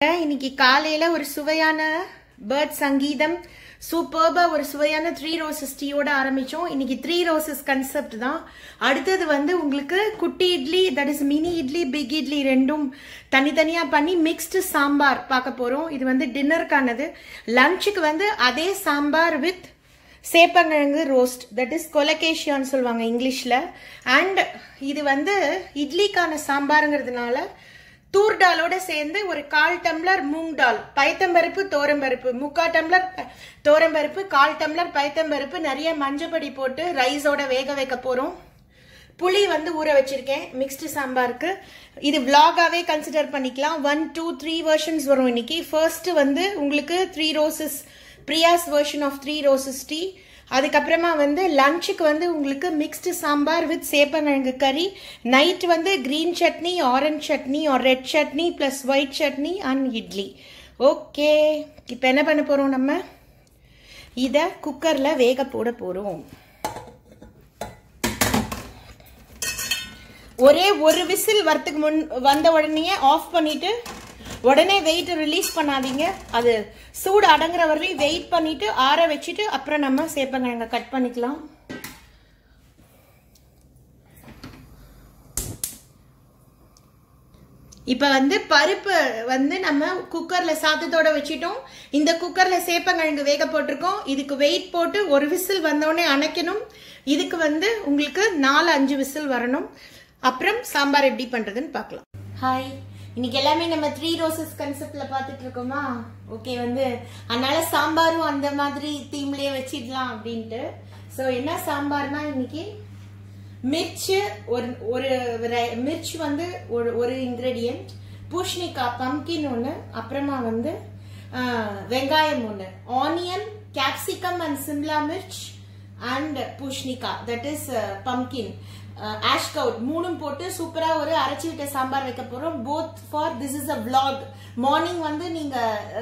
இன்னைக்கு காலையில ஒரு சுவையான பேர்ட் சங்கீதம் சூப்பர்பா ஒரு சுவையான த்ரீ ரோசஸ் டீயோட ஆரம்பிச்சோம் இன்னைக்கு த்ரீ ரோசஸ் கன்செப்ட் தான் அடுத்தது வந்து உங்களுக்கு குட்டி idli that is mini idli big idli ரெண்டும் தனித்தனியா பண்ணி மிக்ஸ்டு சாம்பார் பார்க்க போறோம் இது வந்து டின்னருக்கானது லஞ்சுக்கு வந்து அதே சாம்பார் வித் சேப்பங்கிழங்கு ரோஸ்ட் தட் இஸ் கொலகேஷியான்னு சொல்லுவாங்க இங்கிலீஷில் அண்ட் இது வந்து இட்லிக்கான சாம்பாருங்கிறதுனால தூர் டாலோட சேர்ந்து ஒரு கால் டம்ளர் மூங் டால் பயத்தம்பருப்பு தோரம்பருப்பு முக்கா டம்ளர் ப- தோரம்பருப்பு கால் டம்ளர் பயத்தம்பருப்பு நிறைய மஞ்சப்பொடி போட்டு ரைஸோட வேக வைக்க போறோம் புளி வந்து ஊற வச்சிருக்கேன் மிக்ஸ்டு சாம்பாருக்கு இது vlog-ஆவே கன்சிடர் பண்ணிக்கலாம் ஒன் டூ த்ரீ வெர்ஷன்ஸ் வரும் இன்னைக்கு ஃபர்ஸ்ட் வந்து உங்களுக்கு three roses Priya's version of three roses tea அதுக்கப்புறமா வந்து லஞ்சுக்கு வந்து உங்களுக்கு மிக்ஸ்டு சாம்பார் வித் சேப்பங்கிழங்கு கறி நைட் வந்து green chutney orange chutney or red chutney plus white chutney and idli okay இப்போ என்ன பண்ண போகிறோம் நம்ம இதை குக்கரில் வேக போட போகிறோம் ஒரே ஒரு விசில் வரத்துக்கு முன் வந்த உடனே ஆஃப் பண்ணிட்டு உடனே வெயிட் ரிலீஸ் பண்ணாதீங்க அது சூடு அடங்குற வரையும் வெயிட் பண்ணிட்டு ஆற வச்சுட்டு அப்புறம் நம்ம சேப்பங்கிழங்க கட் பண்ணிக்கலாம் இப்ப வந்து பருப்பு வந்து நம்ம குக்கர்ல சாதத்தோட வச்சிட்டோம் இந்த குக்கர்ல சேப்பங்கிழங்கு வேக போட்டிருக்கோம் இதுக்கு வெயிட் போட்டு ஒரு விசில் வந்தோடனே அணைக்கணும் இதுக்கு வந்து உங்களுக்கு நாலு அஞ்சு விசில் வரணும் அப்புறம் சாம்பார் எப்படி பண்றதுன்னு பார்க்கலாம் ஹாய் இன்னைக்கு எல்லாமே நம்ம த்ரீ ரோசஸ் கன்செப்ட்ல பார்த்துட்டு இருக்கோமா ஓகே வந்து அதனால சாம்பாரும் அந்த மாதிரி தீம்லயே வச்சிடலாம் அப்படின்ட்டு ஸோ என்ன சாம்பார்னா இன்னைக்கு மிர்ச்சு ஒரு ஒரு வெரை- மிர்ச் வந்து ஒரு ஒரு இன்கிரெடியன்ட் பூஷ்ணிக்காய் பம்கின் ஒன்று அப்புறமா வந்து ஆ, வெங்காயம் ஒன்று onion capsicum and Shimla மிர்ச் and பூஷ்ணிகா தட் இஸ் பம்கின் ஆஷ்கவுட் மூணும் போட்டு சூப்பரா ஒரு அரைச்சி விட்ட சாம்பார் வைக்க போறோம் both for this is a vlog morning வந்து நீங்க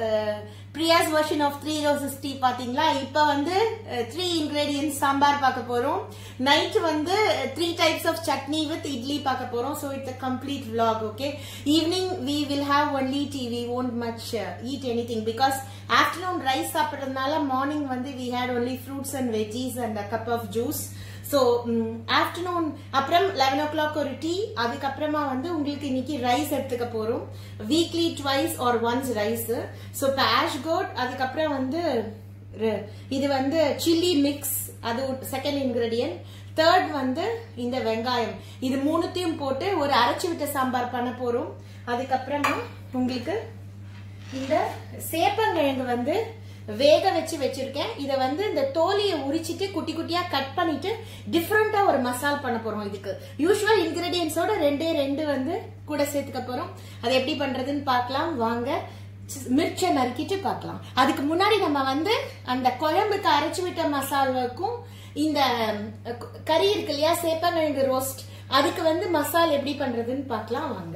Priya's version of three roses tea பாத்தீங்களா இப்ப வந்து த்ரீ இன்கிரீடியன்ஸ் சாம்பார் பார்க்க போறோம் நைட் வந்து three types of chutney with idli பார்க்க போறோம் so it's a complete vlog okay evening we will have only tea we won't much eat anything because afternoon rice சாப்பிட்றதுனால morning வந்து we had only fruits and veggies and a cup of juice so afternoon அப்புறம் eleven o'clock ஒரு tea அதுக்கப்புறமா வந்து உங்களுக்கு இன்னைக்கு rice எடுத்துக்க போறோம் weekly twice or once rice so இப்போ ஆஷ் கோட் அதுக்கப்புறம் வந்து ர- இது வந்து சில்லி மிக்ஸ் அது செகண்ட் இன்கிரீடியன்ட் தேர்ட் வந்து இந்த வெங்காயம் இது மூணுத்தையும் போட்டு ஒரு அரைச்சு விட்ட சாம்பார் பண்ண போறோம் அதுக்கப்புறமா உங்களுக்கு இந்த சேப்பங்கிழங்கு வந்து வேக வச்சு வச்சிருக்கேன் இத வந்து இந்த தோலியை உரிச்சிட்டு குட்டி குட்டியா கட் பண்ணிட்டு டிஃப்ரெண்டா ஒரு மசால் பண்ண போறோம் இதுக்கு யூஸ்வல் இன்கிரீடியன்ஸோட ரெண்டே ரெண்டு வந்து கூட சேர்த்துக்க போறோம் அது எப்படி பண்றதுன்னு பார்க்கலாம் வாங்க மிர்ச்சை நறுக்கிட்டு பார்க்கலாம் அதுக்கு முன்னாடி நம்ம வந்து அந்த குழம்புக்கு அரைச்சு விட்ட மசாலாவுக்கும் இந்த அஹ், கறி இருக்கு இல்லையா சேப்பங்கிழங்கு ரோஸ்ட் அதுக்கு வந்து மசால் எப்படி பண்றதுன்னு பார்க்கலாம் வாங்க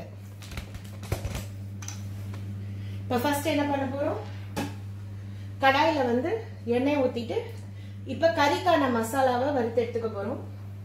இப்ப ஃபர்ஸ்ட் என்ன பண்ண போறோம் கடாயில வந்து எண்ணெய் ஊத்திட்டு இப்ப கறிக்கான மசாலாவை வறுத்து எடுத்துக்க போறோம்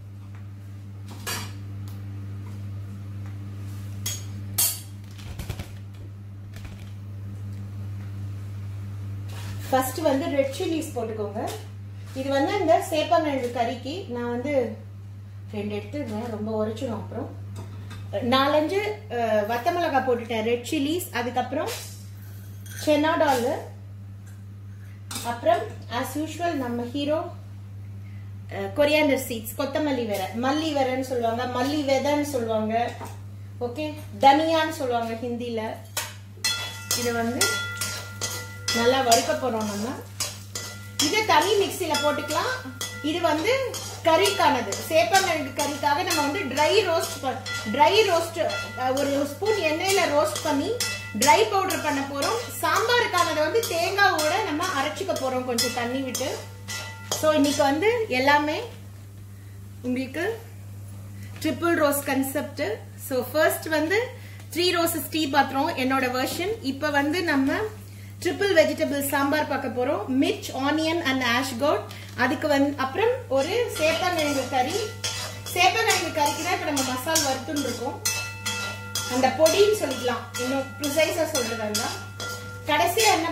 ஃபர்ஸ்ட் வந்து ரெட் சில்லிஸ் போட்டுக்கோங்க இது வந்து இந்த சேப்பங்கிழங்கு கறிக்கு நான் வந்து ரெண்டு எடுத்துருந்தேன் ரொம்ப உரைச்சிடும் அப்புறம் நாலஞ்சு அஹ், வத்த மிளகாய் போட்டுட்டேன் ரெட் சில்லிஸ் அதுக்கப்புறம் சென்னா டால் அப்புறம் ஆஸ் யூஷுவல் நம்ம ஹீரோ கொரியாண்டர் சீட்ஸ் கொத்தமல்லி விதை மல்லி விதைன்னு சொல்லுவாங்க மல்லி விதைன்னு சொல்லுவாங்க ஓகே தனியான்னு சொல்லுவாங்க ஹிந்தில இது வந்து நல்லா வறுக்க போறோம் நம்ம இதை தனி மிக்சியில போட்டுக்கலாம் இது வந்து கறிக்கானது சேப்பங்கிழங்கு கறிக்காக நம்ம வந்து ட்ரை ரோஸ்ட் ட்ரை ரோஸ்ட் ஒரு ஸ்பூன் எண்ணெயில ரோஸ்ட் பண்ணி ட்ரை பவுடர் பண்ண போறோம் சாம்பாருக்கானதை வந்து தேங்காவோட நம்ம அரைச்சிக்க போறோம் கொஞ்சம் தண்ணி விட்டு ஸோ இன்னைக்கு வந்து எல்லாமே உங்களுக்கு triple rose concept so first வந்து த்ரீ ரோசஸ் டீ பாத்திரம் என்னோட வெர்ஷன் இப்போ வந்து நம்ம ட்ரிபிள் வெஜிடபிள் சாம்பார் பார்க்க போறோம் mirch onion and ash gourd அதுக்கு வந்து அப்புறம் ஒரு சேப்பங்கிழங்கு கறி சேப்பங்கிழங்கு கறிக்கு தான் இப்போ நம்ம மசால் வறுத்துன்னு இருக்கோம் அந்த பொடின்னு சொல்லிக்கலாம் இன்னும் ப்ரிசைஸா சொல்றதா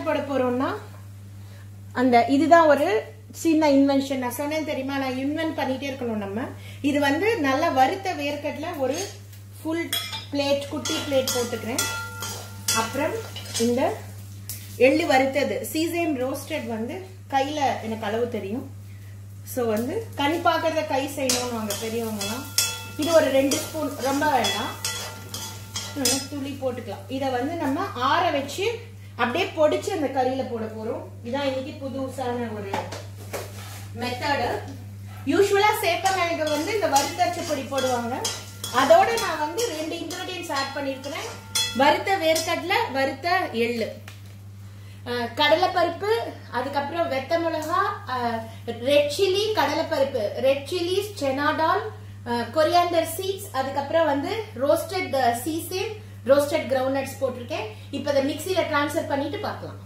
போட போறோம்னா அந்த இதுதான் ஒரு சின்ன இன்வென்ஷன் நான் சொன்னேன் தெரியுமா நான் இன்வென்ட் பண்ணிட்டே இருக்கணும் நம்ம இது வந்து நல்ல வறுத்த வேர்க்கடல ஒரு ஃபுல் பிளேட் குட்டி பிளேட் போட்டுக்கிறேன் அப்புறம் இந்த எள்ளு வறுத்தது சீசேம் ரோஸ்டட் வந்து கையில எனக்கு அளவு தெரியும் ஸோ வந்து கண் பார்க்கறத கை செய்யணும்னு வாங்க பெரியவங்கலாம் இது ஒரு ரெண்டு ஸ்பூன் ரொம்ப வேண்டாம் நல்லா துளி போட்டுக்கலாம் இதை வந்து நம்ம ஆற வச்சு அப்படியே பொடிச்சு அந்த கறியில போட போறோம் இதான் இன்னைக்கு புதுசான ஒரு மெத்தடு யூஸ்வலா சேப்பங்கிழங்கு வந்து இந்த வறுத்தரைச்ச பொடி போடுவாங்க அதோட நான் வந்து ரெண்டு இன்கிரீடியன்ஸ் ஆட் பண்ணியிருக்கிறேன் வறுத்த வேர்க்கடலை வறுத்த எள்ளு அஹ் கடலைப்பருப்பு அதுக்கப்புறம் வெத்த மிளகா ரெட் சில்லி கடலைப்பருப்பு ரெட் சில்லி செனாடால் கொரியாண்டர் சீட்ஸ் அதுக்கப்புறம் வந்து ரோஸ்டட் சீசேம் ரோஸ்டட் கிரவுண்ட்நட்ஸ் போட்டிருக்கேன் இப்போ அதை மிக்சியில ட்ரான்ஸ்ஃபர் பண்ணிட்டு பார்க்கலாம்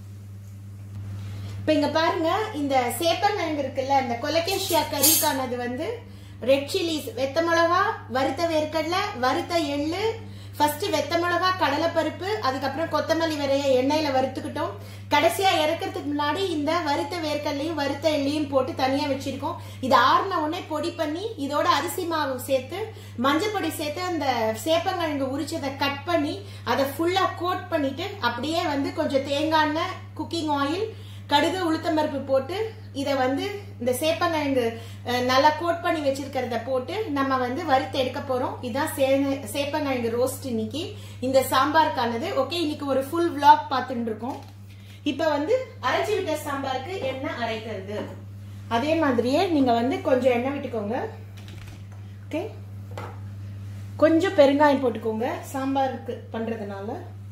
இப்ப இங்க பாருங்க இந்த சேப்பங்கிழங்கு இருக்குல்ல இந்த கொலகேஷியா கறிக்கானது வந்து ரெட் சில்லிஸ் வெத்த மிளகா வறுத்த வேர்க்கடலை வறுத்த எள்ளு ஃபர்ஸ்ட் வெத்த மிளகா கடலைப்பருப்பு அதுக்கப்புறம் கொத்தமல்லி விரைய எண்ணெயில வறுத்துக்கிட்டோம் கடைசியா இறக்கிறதுக்கு முன்னாடி இந்த வறுத்த வேர்க்கடலையும் வறுத்த எள்ளையும் போட்டு தனியா வச்சிருக்கோம் இது ஆறுன உடனே பொடி பண்ணி இதோட அரிசி மாவு சேர்த்து மஞ்சள் பொடி சேர்த்து அந்த சேப்பங்கிழங்கு உரிச்சதை கட் பண்ணி அதை ஃபுல்லா கோட் பண்ணிட்டு அப்படியே வந்து கொஞ்சம் தேங்காய் எண்ணெய் குக்கிங் ஆயில் கடுகு உளுத்தம்பருப்பு போட்டு இதை வந்து இந்த சேப்பங்கிழங்கு அஹ், நல்லா கோட் பண்ணி வச்சிருக்கிறத போட்டு நம்ம வந்து வறுத்து எடுக்க போறோம் இதான் சே- சேப்பங்கிழங்கு ரோஸ்ட் இன்னைக்கு இந்த சாம்பாருக்கானது ஓகே இன்னைக்கு ஒரு ஃபுல் vlog பார்த்துட்டு இருக்கோம் இப்ப வந்து அரைச்சி விட்ட சாம்பாருக்கு என்ன அரைக்கிறது அதே மாதிரியே நீங்க வந்து கொஞ்சம் எண்ணெய் விட்டுக்கோங்க ஓகே கொஞ்சம் பெருங்காயம் போட்டுக்கோங்க சாம்பாருக்கு பண்றதுனால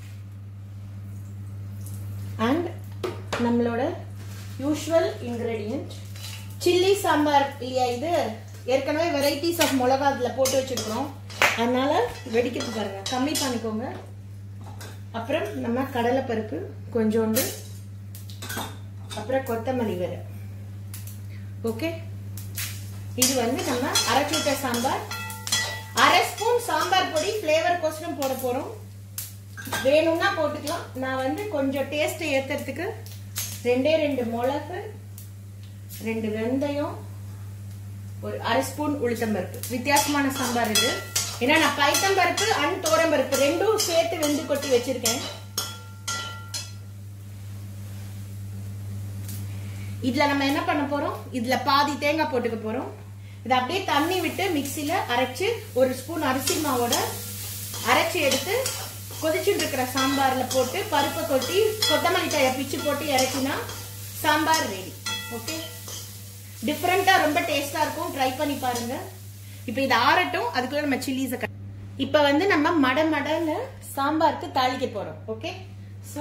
அண்ட் நம்மளோட யூஷுவல் இன்கிரெடியன்ட் சில்லி சாம்பார் இல்லையா இது ஏற்கனவே வெரைட்டிஸ் ஆஃப் மிளகா அதில் போட்டு வச்சிருக்கிறோம் அதனால வெடிக்கிறது பாருங்க கம்மி பண்ணிக்கோங்க அப்புறம் நம்ம கடலைப்பருப்பு கொஞ்சோண்டு அப்புறம் கொத்தமல்லி வேறு ஓகே இது வந்து நம்ம அரைச்சி விட்ட சாம்பார் அரை ஸ்பூன் சாம்பார் பொடி ஃப்ளேவர் கோசரம் போட போகிறோம் வேணும்னா போட்டுக்கலாம் நான் வந்து கொஞ்சம் டேஸ்ட் ஏத்துறதுக்கு ரெண்டே ரெண்டு மிளகு ரெண்டு வெந்தயம் ஒரு அரை ஸ்பூன் உளுத்தம்பருப்பு வித்தியாசமான சாம்பார் இது ஏன்னா நான் பைத்தம்பருப்பு அண்ட் தோரம்பருப்பு ரெண்டும் சேர்த்து வெந்து கொட்டி வச்சிருக்கேன் இதுல நம்ம என்ன பண்ண போறோம் இதுல பாதி தேங்காய் போட்டுக்க போறோம் இதை அப்படியே தண்ணி விட்டு மிக்சியில அரைச்சு ஒரு ஸ்பூன் அரிசி மாவோட அரைச்சு எடுத்து கொதிச்சுட்டு இருக்கிற சாம்பார்ல போட்டு பருப்பை கொட்டி கொத்தமல்லி தழையை பிச்சு போட்டு இறக்கினா சாம்பார் ரெடி ஓகே டிஃப்ரெண்டா ரொம்ப டேஸ்டா இருக்கும் ட்ரை பண்ணி பாருங்க இப்போ இது ஆறட்டும் அதுக்குள்ள நம்ம சில்லிஸை கட் இப்போ வந்து நம்ம மட மடன்னு சாம்பாருக்கு தாளிக்க போறோம் ஓகே ஸோ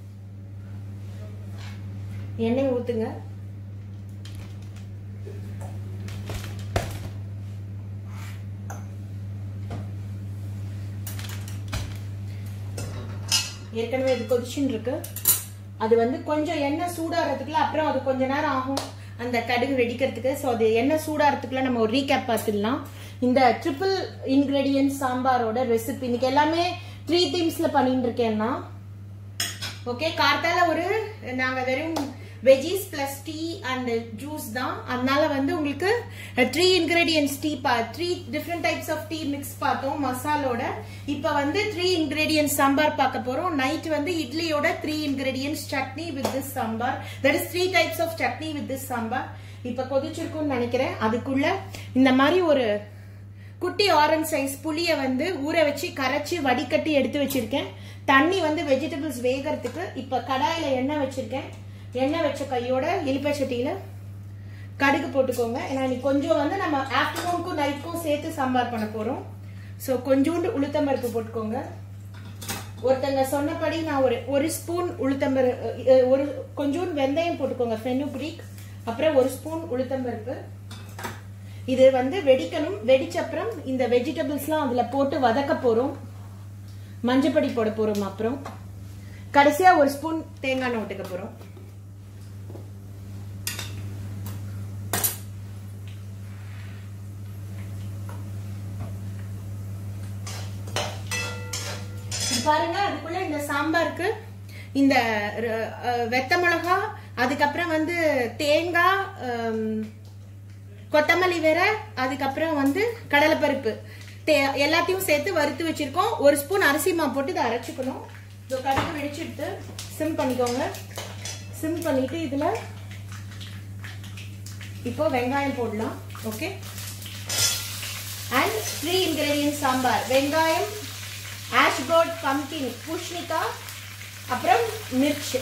எண்ணெய் ஊத்துங்க ஏற்கனவே இது கொதிச்சுன்னு இருக்கு அது வந்து கொஞ்சம் எண்ணெய் சூடாகிறதுக்குள்ள அப்புறம் அது கொஞ்ச நேரம் ஆகும் அந்த கடுகு வெடிக்கிறதுக்கு ஸோ அது எண்ணெய் சூடாகிறதுக்குள்ள நம்ம ஒரு ரீகேப் பார்த்துடலாம் இந்த ட்ரிபிள் இன்கிரெடியன்ட் சாம்பாரோட ரெசிபி இன்னைக்கு எல்லாமே த்ரீ தீம்ஸ்ல பண்ணிட்டு இருக்கேன்னா ஓகே கார்த்தால ஒரு நாங்க வெறும் veggies plus tea and juice தான் அதனால வந்து உங்களுக்கு த்ரீ இன்கிரீடியன்ஸ் டீ பா three different types of tea mix பார்த்தோம் மசாலோட இப்போ வந்து த்ரீ இன்கிரீடியன்ஸ் சாம்பார் பார்க்க போறோம் நைட் வந்து இட்லியோட three ingredients chutney with this sambar that is three types of chutney with this sambar இப்போ கொதிச்சிருக்கும்னு நினைக்கிறேன் அதுக்குள்ள இந்த மாதிரி ஒரு குட்டி ஆரஞ்ச் சைஸ் புளிய வந்து ஊற வச்சு கரைச்சி வடிகட்டி எடுத்து வச்சிருக்கேன் தண்ணி வந்து வெஜிடபிள்ஸ் வேகறதுக்கு இப்ப கடாயில எண்ணெய் வச்சிருக்கேன் எண்ணெய் வச்ச கையோட இலிப்பை சட்டியில கடுகு போட்டுக்கோங்க ஏன்னா இன்னைக்கு கொஞ்சம் வந்து நம்ம ஆஃப்டர்நூனுக்கும் நைட்டுக்கும் சேர்த்து சாம்பார் பண்ண போறோம் ஸோ கொஞ்சோண்டு உளுத்தம்பருப்பு போட்டுக்கோங்க ஒருத்தங்க சொன்னபடி நான் ஒரு ஒரு ஸ்பூன் உளுத்தம்பரு அஹ், ஒரு கொஞ்சோண்டு வெந்தயம் போட்டுக்கோங்க ஃபெனுக்ரிக் அப்புறம் ஒரு ஸ்பூன் உளுத்தம்பருப்பு இது வந்து வெடிக்கணும் வெடிச்ச அப்புறம் இந்த வெஜிடபிள்ஸ்லாம் அதுல போட்டு வதக்க போறோம் மஞ்சப்பொடி போட போறோம் அப்புறம் கடைசியா ஒரு ஸ்பூன் தேங்காய் எண்ணெய் விட்டுக்க போறோம் இது பாருங்க அதுக்குள்ள இந்த சாம்பாருக்கு இந்த ர- அஹ், வெத்த மிளகா அதுக்கப்புறம் வந்து தேங்காய் ஹம், கொத்தமல்லி வேற அதுக்கப்புறம் வந்து கடலைப்பருப்பு தே- எல்லாத்தையும் சேர்த்து வறுத்து வச்சிருக்கோம் ஒரு ஸ்பூன் அரிசி மா போட்டு இதை அரைச்சிக்கணும் இதோ கடுகு வெடிச்சிட்டு சிம் பண்ணிக்கோங்க சிம் பண்ணிட்டு இதுல இப்போ வெங்காயம் போடலாம் okay and three ingredient sambar வெங்காயம் ஆஷ்போர்ட் பம்கின் பூஷ்ணிக்காய் அப்புறம் மிர்ச்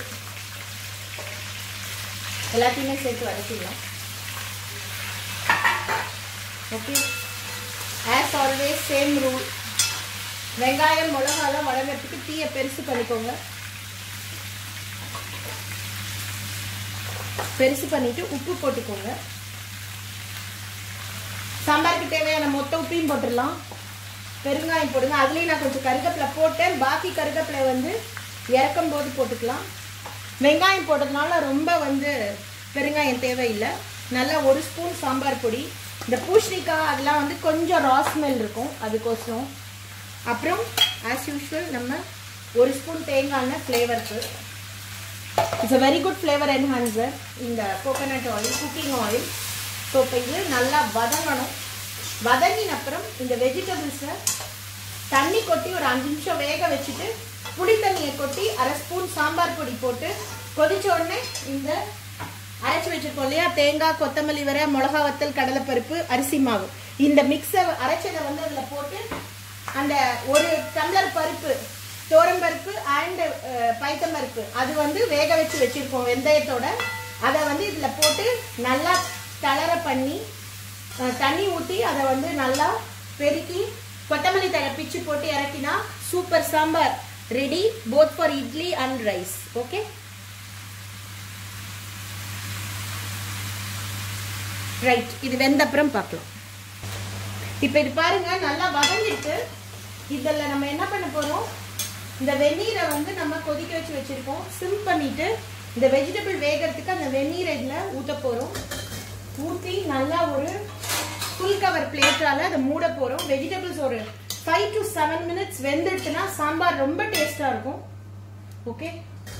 எல்லாத்தையுமே சேர்த்து வதக்கிடலாம் okay as always same rule வெங்காயம் மிளகாலாம் வதங்கிறதுக்கு தீயை பெருசு பண்ணிக்கோங்க பெருசு பண்ணிட்டு உப்பு போட்டுக்கோங்க சாம்பாருக்கு தேவையான மொத்த உப்பையும் போட்டுடலாம் பெருங்காயம் போடுங்க அதுலேயும் நான் கொஞ்சம் கருவேப்பிலை போட்டேன் பாக்கி கருவேப்பிலை வந்து இறக்கும் போது போட்டுக்கலாம் வெங்காயம் போட்டதுனால ரொம்ப வந்து பெருங்காயம் தேவையில்லை நல்லா ஒரு ஸ்பூன் சாம்பார் பொடி இந்த பூஷ்ணிக்காய் அதெல்லாம் வந்து கொஞ்சம் ரா ஸ்மெல் இருக்கும் அதுக்கோசரம் அப்புறம் ஆஸ் யூஷுவல் நம்ம ஒரு ஸ்பூன் தேங்காய் எண்ணெய் ஃப்ளேவருக்கு it's a very good flavour enhancer இந்த coconut oil cooking oil so இப்போ இது நல்லா வதங்கணும் வதங்கின அப்புறம் இந்த வெஜிடபிள்ஸை தண்ணி கொட்டி ஒரு அஞ்சு நிமிஷம் வேக வச்சுட்டு புளி தண்ணியை கொட்டி அரை ஸ்பூன் சாம்பார் பொடி போட்டு கொதிச்ச உடனே இந்த அரைச்சி வச்சிருக்கோம் இல்லையா தேங்காய் கொத்தமல்லி வர மிளகா வத்தல் கடலைப்பருப்பு அரிசி மாவு இந்த மிக்ஸை அரைச்சதை வந்து அதில் போட்டு அந்த ஒரு டம்ளர் பருப்பு பருப்பு அண்ட் பைத்தம்பருப்பு அது வந்து வேக வச்சு வச்சிருக்கோம் வெந்தயத்தோட அதை வந்து இதில் போட்டு நல்லா தளர பண்ணி அஹ், தண்ணி ஊற்றி அதை வந்து நல்லா பெருக்கி கொத்தமல்லி தழை பிச்சு போட்டு இறக்கினா super sambar ready both for idli and rice okay right இது வெந்த அப்புறம் பார்க்கலாம் இப்போ இது பாருங்க நல்லா வதங்கிட்டு இதில் நம்ம என்ன பண்ண போறோம் இந்த வெந்நீரை வந்து நம்ம கொதிக்க வச்சு வச்சிருக்கோம் சிம் பண்ணிட்டு இந்த வெஜிடபிள் வேகிறதுக்கு அந்த வெந்நீரை இதில் ஊற்ற போறோம் ஊற்றி நல்லா ஒரு ஃபுல் கவர் பிளேட்டால அதை மூட போறோம் வெஜிடபிள்ஸ் ஒரு ஃபைவ் டு செவன் மினிட்ஸ் வெந்துடுச்சுன்னா சாம்பார் ரொம்ப டேஸ்டா இருக்கும் ஓகே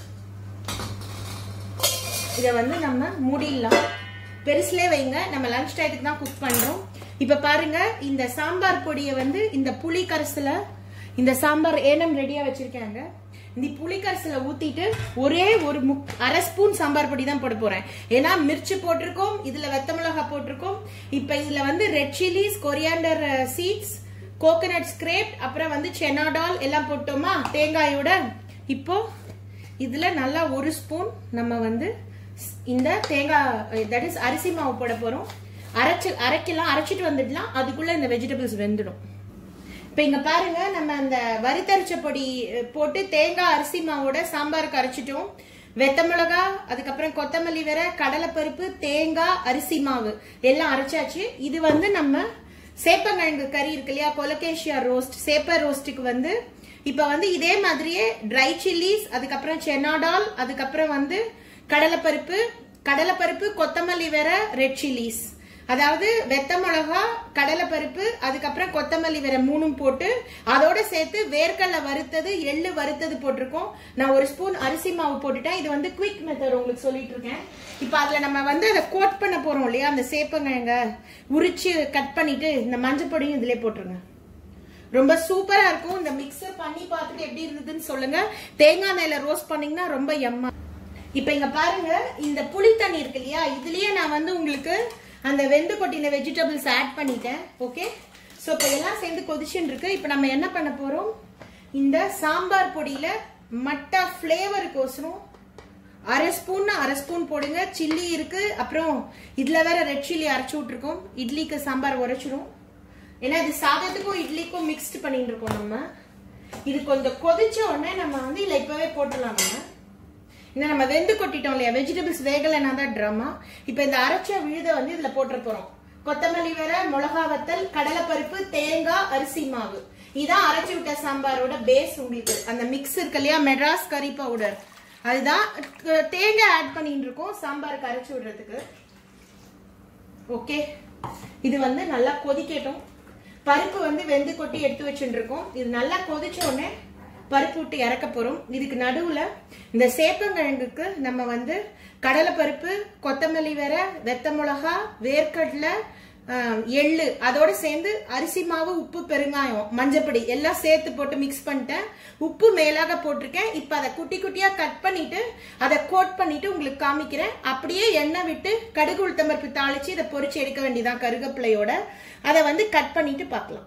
இதை வந்து நம்ம மூடிடலாம் பெருசுலே வைங்க நம்ம லஞ்ச் டயத்துக்கு தான் குக் பண்றோம் இப்ப பாருங்க இந்த சாம்பார் பொடியை வந்து இந்த புளி கரசுல இந்த சாம்பார் ஏனம் ரெடியா வச்சிருக்காங்க இந்த புளி கரசுல ஊத்திட்டு ஒரே ஒரு முக் அரை ஸ்பூன் சாம்பார் பொடி தான் போட போறேன் ஏன்னா மிர்ச்சு போட்டிருக்கோம் இதுல வெத்த மிளகா போட்டிருக்கோம் இப்ப இதுல வந்து red chillies coriander seeds coconut scrape அப்புறம் வந்து செனாடால் எல்லாம் போட்டோமா தேங்காயோட இப்போ இதுல நல்லா ஒரு ஸ்பூன் நம்ம வந்து இந்த தேங்காய் தட் இஸ் அரிசி மாவு போட போறோம் அரைச்சு அரைக்கலாம் அரைச்சிட்டு வந்துடலாம் அதுக்குள்ள இந்த வெஜிடபிள்ஸ் வெந்துடும் இப்ப இங்க பாருங்க நம்ம அந்த வறுத்தரிச்ச பொடி அஹ், போட்டு தேங்காய் அரிசி மாவோட சாம்பாருக்கு அரைச்சிட்டோம் வெத்த மிளகா அதுக்கப்புறம் கொத்தமல்லி வேற கடலைப்பருப்பு தேங்காய் அரிசி மாவு எல்லாம் அரைச்சாச்சு இது வந்து நம்ம சேப்பங்கிழங்கு கறி இருக்கு இல்லையா கொலகேஷியா ரோஸ்ட் சேப்ப ரோஸ்ட்டுக்கு வந்து இப்ப வந்து இதே மாதிரியே ட்ரை சில்லிஸ் அதுக்கப்புறம் சென்னாடால் அதுக்கப்புறம் வந்து கடலைப்பருப்பு கடலைப்பருப்பு கொத்தமல்லி வேற ரெட் சில்லிஸ் அதாவது வெத்த மிளகா கடலைப்பருப்பு அதுக்கப்புறம் கொத்தமல்லி வேற மூணும் போட்டு அதோட சேர்த்து வேர்க்கடலை வறுத்தது எள்ளு வறுத்தது போட்டிருக்கோம் நான் ஒரு ஸ்பூன் அரிசி மாவு போட்டுட்டேன் இது வந்து குவிக் மெத்தட் உங்களுக்கு சொல்லிட்டு இருக்கேன் இப்போ அதுல நம்ம வந்து அதை கோட் பண்ண போறோம் இல்லையா அந்த சேப்பங்கிழங்க உரிச்சு கட் பண்ணிட்டு இந்த மஞ்சள் பொடியும் இதுலயே போட்டுருங்க ரொம்ப சூப்பரா இருக்கும் இந்த மிக்சர் பண்ணி பார்த்துட்டு எப்படி இருந்ததுன்னு சொல்லுங்க தேங்காய் எண்ணெயில ரோஸ்ட் பண்ணீங்கன்னா ரொம்ப எம்மா இப்ப இங்க பாருங்க இந்த புளி தண்ணி இருக்கு இல்லையா இதுலயே நான் வந்து உங்களுக்கு அந்த வெந்து கொட்டின வெஜிடபிள்ஸ் ஆட் பண்ணிட்டேன் ஓகே சோ இப்ப எல்லாம் சேர்ந்து கொதிச்சுன்னு இருக்கு இப்ப நம்ம என்ன பண்ண போறோம் இந்த சாம்பார் பொடியில மட்டா ஃபிளேவருக்கோசரம் அரை ஸ்பூன் அரை ஸ்பூன் போடுங்க சில்லி இருக்கு அப்புறம் இதுல வேற ரெட் சில்லி அரைச்சு விட்டுருக்கோம் இட்லிக்கு சாம்பார் உரைச்சிடும் ஏன்னா இது சாதத்துக்கும் இட்லிக்கும் மிக்ஸ்டு பண்ணிட்டு இருக்கோம் நம்ம இது கொஞ்சம் கொதிச்ச உடனே நம்ம வந்து இல்ல இப்பவே போட்டுடலாம் நம்ம இன்னும் நம்ம வெந்து கொட்டிட்டோம் இல்லையா வெஜிடபிள்ஸ் வேகலைன்னா தான் ட்ராமா இப்போ இந்த அரைச்ச விழுத வந்து இதுல போட்டுற போறோம் கொத்தமல்லி வேற மிளகா வத்தல் கடலைப்பருப்பு தேங்காய் அரிசி மாவு இதான் அரைச்சு விட்ட சாம்பாரோட பேஸ் உங்களுக்கு அந்த மிக்ஸ் இருக்கு இல்லையா மெட்ராஸ் கறி பவுடர் அதுதான் க- தேங்காய் ஆட் பண்ணிட்டு இருக்கோம் சாம்பாருக்கு அரைச்சு விடுறதுக்கு ஓகே இது வந்து நல்லா கொதிக்கட்டும் பருப்பு வந்து வெந்து கொட்டி எடுத்து வச்சுட்டு இருக்கோம் இது நல்லா கொதிச்ச உடனே பருப்பு விட்டு இறக்க போறோம் இதுக்கு நடுவுல இந்த சேப்பங்கிழங்குக்கு நம்ம வந்து கடலை பருப்பு கொத்தமல்லி வேற வெத்த மிளகா வேர்க்கடலை ஆஹ், எள்ளு அதோட சேர்ந்து அரிசி மாவு உப்பு பெருங்காயம் மஞ்சப்பொடி எல்லாம் சேர்த்து போட்டு மிக்ஸ் பண்ணிட்டேன் உப்பு மேலாக போட்டிருக்கேன் இப்ப அதை குட்டி குட்டியா கட் பண்ணிட்டு அதை கோட் பண்ணிட்டு உங்களுக்கு காமிக்கிறேன் அப்படியே எண்ணெய் விட்டு கடுகு உளுத்தம்பருப்பு தாளிச்சு இதை பொரிச்சு எடுக்க வேண்டியதான் கருகப்பிள்ளையோட அதை வந்து கட் பண்ணிட்டு பார்க்கலாம்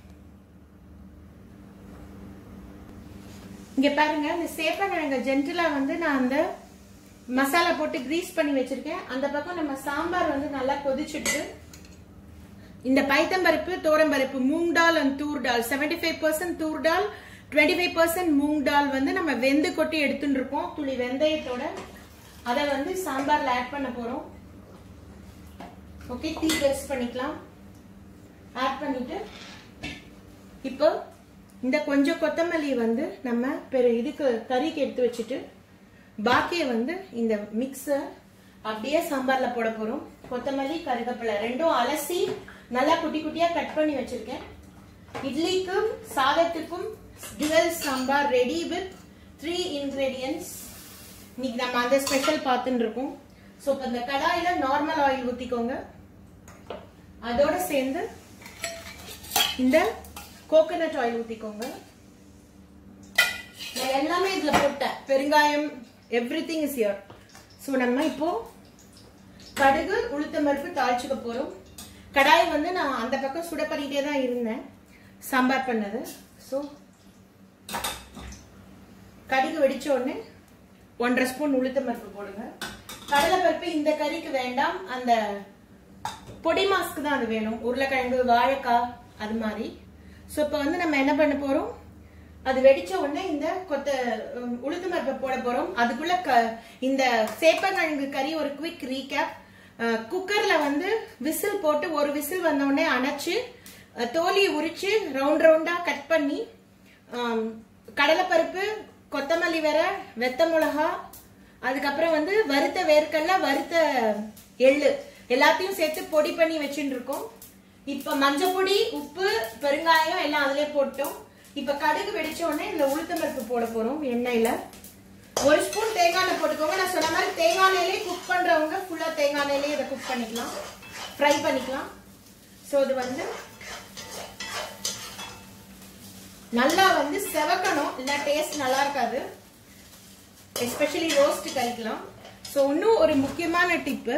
இங்க பாருங்க இந்த சேப்பங்கிழங்க ஜென்டிலா வந்து நான் அந்த மசாலா போட்டு கிரீஸ் பண்ணி வச்சிருக்கேன் அந்த பக்கம் நம்ம சாம்பார் வந்து நல்லா கொதிச்சுட்டு இந்த பைத்தம்பருப்பு தோரம்பருப்பு மூங் டால் அண்ட் தூர் டால் seventy five percent toor dal twenty five percent moong dal வந்து நம்ம வெந்து கொட்டி எடுத்துட்டு இருக்கோம் துளி வெந்தயத்தோட அதை வந்து சாம்பார்ல ஆட் பண்ண போறோம் ஓகே தீ பெருசு பண்ணிக்கலாம் ஆட் பண்ணிட்டு இப்போ இந்த கொஞ்சம் கொத்தமல்லி வந்து நம்ம பெரு இதுக்கு கறிக்கு எடுத்து வச்சுட்டு பாக்கிய வந்து இந்த மிக்ஸை அப்படியே சாம்பார்ல போட போறோம் கொத்தமல்லி கருவேப்பிலை ரெண்டும் அலசி நல்லா குட்டி குட்டியா கட் பண்ணி வச்சிருக்கேன் இட்லிக்கும் சாதத்துக்கும் டுவெல் sambar ready with three ingredients இன்னைக்கு நம்ம அந்த ஸ்பெஷல் பார்த்துட்டு இருக்கோம் ஸோ இப்போ இந்த கடாயில நார்மல் ஆயில் ஊத்திக்கோங்க அதோட சேர்ந்து இந்த கோகனட் ஆயில் ஊத்திக்கோங்க நான் எல்லாமே இதுல போட்டேன் பெருங்காயம் everything is here so நம்ம இப்போ கடுகு உளுத்தம் பருப்பு தாளிச்சுக்க போறோம் கடாய் வந்து நான் அந்த பக்கம் சுட பண்ணிட்டே தான் இருந்தேன் சாம்பார் பண்ணது ஸோ கடுகு வெடிச்ச உடனே ஒன்றரை ஸ்பூன் உளுத்தம் பருப்பு போடுங்க கடலை பருப்பு இந்த கறிக்கு வேண்டாம் அந்த பொடி மாஸ்க்கு தான் அது வேணும் உருளைக்கிழங்கு வாழைக்காய் அது மாதிரி ஸோ இப்போ வந்து நம்ம என்ன பண்ண போறோம் அது வெடிச்ச உடனே இந்த கொத்த உம், உளுத்து பருப்பை போட போறோம் அதுக்குள்ள க இந்த சேப்பங்கிழங்கு கறி ஒரு குவிக் ரீகேப் குக்கர்ல வந்து விசில் போட்டு ஒரு விசில் வந்த உடனே அணைச்சு அஹ், தோலியை உரிச்சு ரவுண்ட் ரவுண்டா கட் பண்ணி ஆம், கடலைப்பருப்பு கொத்தமல்லி வேற வெத்த மிளகா அதுக்கப்புறம் வந்து வறுத்த வேர்க்கடலை வறுத்த எள்ளு எல்லாத்தையும் சேர்த்து பொடி பண்ணி வச்சுட்டு இருக்கோம் இப்ப மஞ்சள் பொடி உப்பு பெருங்காயம் எல்லாம் அதிலே போட்டோம் இப்ப கடுகு வெடிச்ச உடனே இதுல உளுத்தம்பருப்பு போட போறோம் எண்ணெயில ஒரு ஸ்பூன் தேங்காய் எண்ணெய் போட்டுக்கோங்க நான் சொன்ன மாதிரி தேங்காய் எண்ணெயிலே குக் பண்றவங்க ஃபுல்லா தேங்காய் எண்ணெயிலே இதை குக் பண்ணிக்கலாம் ஃப்ரை பண்ணிக்கலாம் ஸோ இது வந்து நல்லா வந்து செவக்கணும் இல்ல டேஸ்ட் நல்லா இருக்காது எஸ்பெஷலி ரோஸ்ட் கறிக்கலாம் ஸோ இன்னும் ஒரு முக்கியமான டிப்பு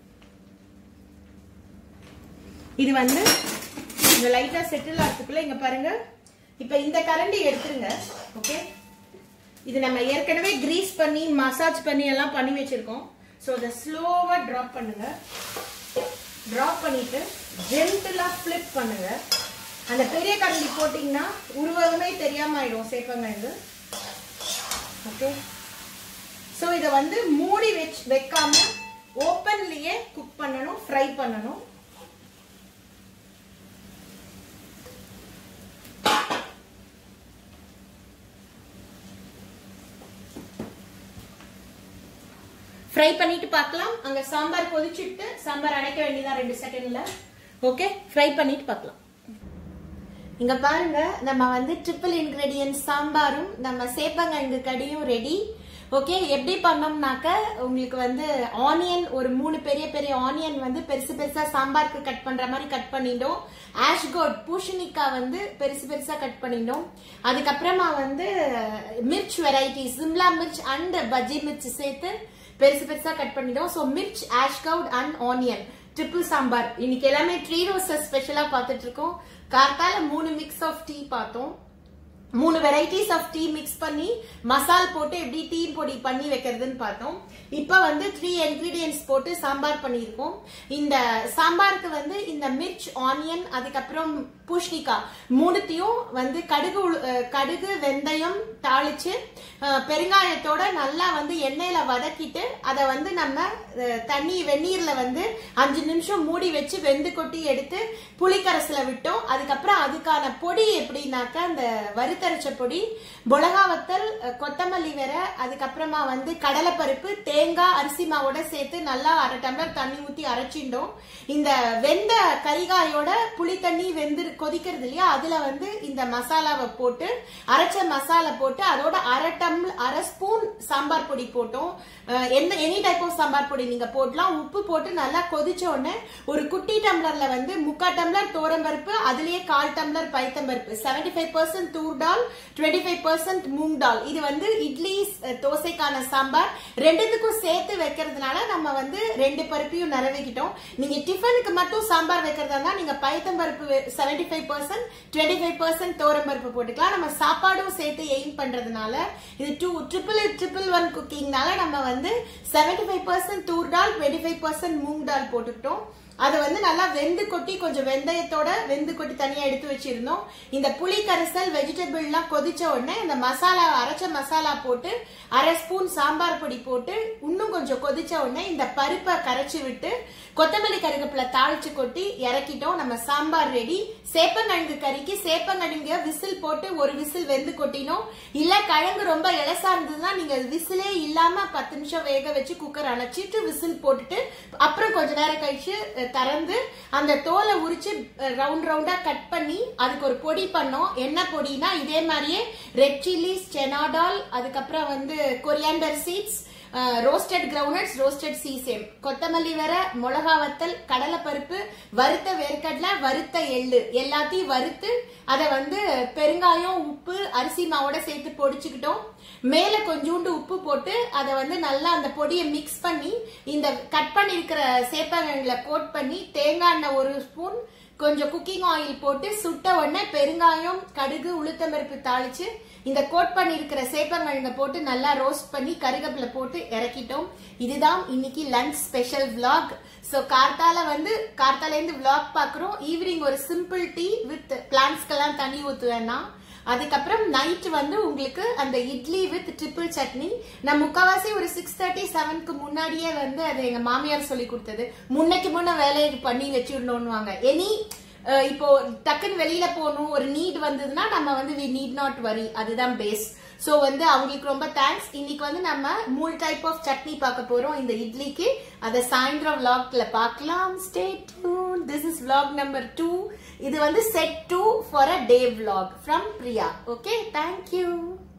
இது வந்து இந்த லைட்டா செட்டில் ஆகிறதுக்குள்ள இங்க பாருங்க இப்ப இந்த கரண்டி எடுத்துருங்க ஓகே இது நம்ம ஏற்கனவே கிரீஸ் பண்ணி மசாஜ் பண்ணி எல்லாம் பண்ணி வச்சிருக்கோம் ஸோ அதை ஸ்லோவா ட்ராப் பண்ணுங்க ட்ராப் பண்ணிட்டு ஜென்டிலா ஃபிளிப் பண்ணுங்க அந்த பெரிய கரண்டி போட்டிங்கன்னா உருவமே தெரியாம ஆயிடும் சேப்பங்கிழங்கு ஓகே ஸோ இதை வந்து மூடி வச்சு வைக்காம ஓப்பன்லயே குக் பண்ணணும் ஃப்ரை பண்ணணும் ஃப்ரை பண்ணிட்டு பார்க்கலாம் அங்க சாம்பார் கொதிச்சுட்டு சாம்பார் அடைக்க வேண்டியதான் ரெண்டு செகண்ட்ல ஓகே ஃப்ரை பண்ணிட்டு பார்க்கலாம் இங்க பாருங்க நம்ம வந்து ட்ரிபிள் இன்கிரீடியன்ட் சாம்பாரும் நம்ம சேப்பங்கிழங்கு கடியும் ரெடி ஓகே எப்படி பண்ணோம்னாக்க உங்களுக்கு வந்து ஆனியன் ஒரு மூணு பெரிய பெரிய ஆனியன் வந்து பெருசு பெருசா சாம்பாருக்கு கட் பண்ற மாதிரி கட் பண்ணிட்டோம் ஆஷ்கோட் பூஷணிக்காய் வந்து பெருசு பெருசா கட் பண்ணிட்டோம் அதுக்கப்புறமா வந்து மிர்ச் வெரைட்டி சிம்லா மிர்ச் அண்ட் பஜ்ஜி மிர்ச் சேர்த்து பெருசு பெருசா கட் பண்ணிட்டோம் ஸோ மிர்ச் ash gourd and onion triple sambar இன்னைக்கு எல்லாமே ட்ரீ ரோசஸ் ஸ்பெஷலா பார்த்துட்டு இருக்கோம் கார்த்தால மூணு மிக்ஸ் ஆஃப் டீ பார்த்தோம் மூணு வெரைட்டிஸ் ஆஃப் டீ மிக்ஸ் பண்ணி மசால் போட்டு எப்படி டீ பொடி பண்ணி வைக்கிறதுன்னு பார்த்தோம் இப்போ வந்து த்ரீ இன்கிரீடியன்ஸ் போட்டு சாம்பார் பண்ணியிருக்கோம் இந்த சாம்பாருக்கு வந்து இந்த மிர்ச் ஆனியன் அதுக்கப்புறம் பூஷ்ணிக்காய் மூணுத்தையும் வந்து கடுகு உளு- அஹ் கடுகு வெந்தயம் தாளிச்சு அஹ் பெருங்காயத்தோட நல்லா வந்து எண்ணெயில வதக்கிட்டு அதை வந்து நம்ம அஹ், தண்ணி வெந்நீர்ல வந்து அஞ்சு நிமிஷம் மூடி வச்சு வெந்து கொட்டி எடுத்து புளிக்கரசுல விட்டோம் அதுக்கப்புறம் அதுக்கான பொடி எப்படின்னாக்கா அந்த வறுத்த வறுத்தரைச்ச பொடி மிளகா வத்தல் அஹ், கொத்தமல்லி வேற அதுக்கப்புறமா வந்து கடலைப்பருப்பு தேங்காய் அரிசி மாவோட சேர்த்து நல்லா அரை டம்ளர் தண்ணி ஊத்தி அரைச்சிட்டோம் இந்த வெந்த கரிகாயோட புளி தண்ணி வெந்து கொதிக்கிறது இல்லையா அதுல வந்து இந்த மசாலாவை போட்டு அரைச்ச மசாலா போட்டு அதோட அரை டம்ளர் அரை ஸ்பூன் சாம்பார் பொடி போட்டோம் அஹ், எந்த எனி டைப் ஆஃப் சாம்பார் பொடி நீங்க போடலாம் உப்பு போட்டு நல்லா கொதிச்ச உடனே ஒரு குட்டி டம்ளர்ல வந்து முக்கா டம்ளர் தோரம்பருப்பு அதுலயே கால் டம்ளர் பைத்தம்பருப்பு 75% five percent toor dal twenty five percent moong dal இது வந்து இட்லி அஹ், தோசைக்கான சாம்பார் ரெண்டுத்துக்கும் சேர்த்து வைக்கிறதுனால நம்ம வந்து ரெண்டு பருப்பையும் நிறவிக்கிட்டோம் நீங்க டிஃபனுக்கு மட்டும் சாம்பார் வைக்கிறதா இருந்தா நீங்க பைத்தம்பருப்பு seventy five percent twenty five percent தோரம்பருப்பு போட்டுக்கலாம் நம்ம சாப்பாடும் சேர்த்து எய்ம் பண்றதுனால இது டூ ட்ரிபிள் ட்ரிபிள் ஒன் குக்கிங்னால நம்ம வந்து seventy five percent toor dal twenty five percent moong dal போட்டுக்கிட்டோம் அது வந்து நல்லா வெந்து கொட்டி கொஞ்சம் வெந்தயத்தோட வெந்து கொட்டி தனியா எடுத்து வச்சிருந்தோம் இந்த புளி கரைசல் வெஜிடபிள்லாம் கொதிச்ச உடனே இந்த மசாலா அரைச்ச மசாலா போட்டு அரை ஸ்பூன் சாம்பார் பொடி போட்டு இன்னும் கொஞ்சம் கொதிச்ச உடனே இந்த பருப்பை கரைச்சி விட்டு கொத்தமல்லி கருவேப்பிலை தாளிச்சு கொட்டி இறக்கிட்டோம் நம்ம சாம்பார் ரெடி சேப்பங்கிழங்கு கறிக்கு சேப்பங்கிழங்கு விசில் போட்டு ஒரு விசில் வெந்து கொட்டினோம் இல்ல கிழங்கு ரொம்ப இலசா இருந்ததுன்னா நீங்க விசிலே இல்லாம பத்து நிமிஷம் வேக வச்சு குக்கர் அணைச்சிட்டு விசில் போட்டுட்டு அப்புறம் கொஞ்ச நேரம் கழிச்சு அஹ், திறந்து அந்த தோலை உரிச்சு ரவுண்ட் ரவுண்டா கட் பண்ணி அதுக்கு ஒரு பொடி பண்ணோம் என்ன பொடினா இதே மாதிரியே ரெட் சில்லிஸ் செனாடால் அதுக்கப்புறம் வந்து coriander seeds roasted கிரவுனட்ஸ் roasted sesame கொத்தமல்லி வர மிளகா வத்தல் கடலைப்பருப்பு வறுத்த வேர்க்கடலை வறுத்த எள்ளு எல்லாத்தையும் வறுத்து அதை வந்து பெருங்காயம் உப்பு அரிசி மாவோட சேர்த்து பொடிச்சுக்கிட்டோம் மேல கொஞ்சோண்டு உப்பு போட்டு அதை வந்து நல்லா அந்த பொடியை மிக்ஸ் பண்ணி இந்த கட் பண்ணிருக்கிற சேப்பங்கிழங்குல கோட் பண்ணி தேங்காய் எண்ணெய் ஒரு ஸ்பூன் கொஞ்சம் குக்கிங் ஆயில் போட்டு சுட்ட உடனே பெருங்காயம் கடுகு உளுத்தம்பருப்பு தாளிச்சு இந்த கோட் பண்ணிருக்கிற சேப்பங்கிழங்க போட்டு நல்லா ரோஸ்ட் பண்ணி கருகப்பில போட்டு இறக்கிட்டோம் இதுதான் இன்னைக்கு லஞ்ச் ஸ்பெஷல் vlog சோ கார்த்தால வந்து கார்த்தால இருந்து vlog பாக்குறோம் ஈவினிங் ஒரு சிம்பிள் டீ வித் பிளான்ஸ்க்கெல்லாம் தண்ணி ஊத்துவேன்னா அதுக்கப்புறம் நைட் வந்து உங்களுக்கு அந்த இட்லி வித் ட்ரிபிள் சட்னி நான் முக்காவாசி ஒரு சிக்ஸ் தேர்ட்டி செவனுக்கு முன்னாடியே வந்து அது எங்க மாமியார் சொல்லி கொடுத்தது முன்னைக்கு முன்ன வேலையை பண்ணி வச்சிடணும்னுவாங்க எனி இப்போ டக்குன்னு வெளியில போகணும் ஒரு நீட் வந்ததுன்னா நம்ம வந்து வி நீட் நாட் வரி அதுதான் பேஸ் சோ வந்து அவங்களுக்கு ரொம்ப தேங்க்ஸ் இன்னைக்கு வந்து நம்ம மூணு டைப் ஆஃப் சட்னி பார்க்க போறோம் இந்த இட்லிக்கு அதை சாயந்தரம் vlogல பார்க்கலாம் stay tuned this is vlog number two இது வந்து set two for a day vlog from Priya okay thank you